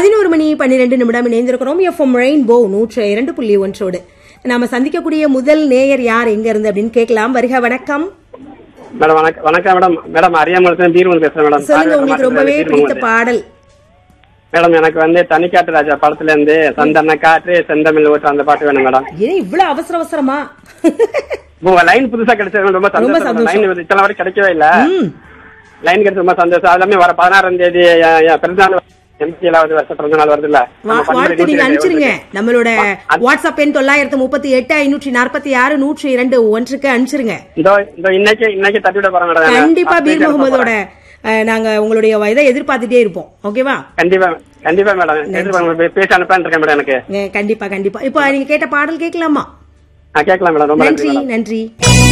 பதினோரு மணி பன்னிரெண்டு நிமிடம் இணைந்திருக்கிறோம் எஃப்எம் ரெயின்போ நூற்று இரண்டு புள்ளி ஒன்றோடு நாம சந்திக்கக்கூடிய முதல் நேயர் யார் எங்க இருந்து அப்படின்னு கேட்கலாம் வருக வணக்கம் மேடம் வணக்கம் வணக்கம் மேடம் மேடம் அரியாமலத்துல பீர்மன் பேசுறேன் மேடம் சொல்லுங்க உங்களுக்கு ரொம்பவே பிடித்த பாடல் மேடம் எனக்கு வந்து தனிக்காட்டு ராஜா படத்துல இருந்து சந்தன காற்று செந்தமிழ் ஓட்டு அந்த பாட்டு வேணும் மேடம் ஏன் இவ்வளவு அவசர அவசரமா உங்க லைன் புதுசா கிடைச்சது ரொம்ப ரொம்ப சந்தோஷம் சந்தோஷம். லைன் இத்தனை வரை கிடைக்கவே இல்ல ம். லைன் கிடைச்சது ரொம்ப சந்தோஷம் அது எல்லாமே வர பதினாறாம் தேதி என் என் பிறந்தநாள் எண்பத்தி ஏழாவது வருஷம் பிறந்த நாள் வருது இல்ல வா- வாழ்த்து நீங்க அனுப்பிச்சிருங்க நம்மளோட வாட்ஸ்அப் எண் தொள்ளாயிரத்து முப்பத்தி எட்டு ஐநூற்றி நாற்பத்தி ஆறு நூற்றி இரண்டு ஒன்றுக்கு அனுப்பிச்சிருங்க இதோ இந்த இன்னைக்கு இன்னைக்கு தட்டி விட போறேன் மேடம் கண்டிப்பா நான் பீர் பேசி அனுப்ப முகமதோட போறேன். அஹ், நாங்க உங்களுடைய இதை எதிர்பார்த்துட்டே இருப்போம் ஓகேவா கண்டிப்பா கண்டிப்பா மேடம் எதிர்பார்க்க பேசி அனுப்பான்னு இருக்கேன் மேடம் எனக்கு அஹ், கண்டிப்பா கண்டிப்பா இப்போ நீங்க கேட்ட பாடல் கேட்கலாமா நான் கேட்கலாம் மேடம் ரொம்ப நன்றி நன்றி மேடம் நன்றி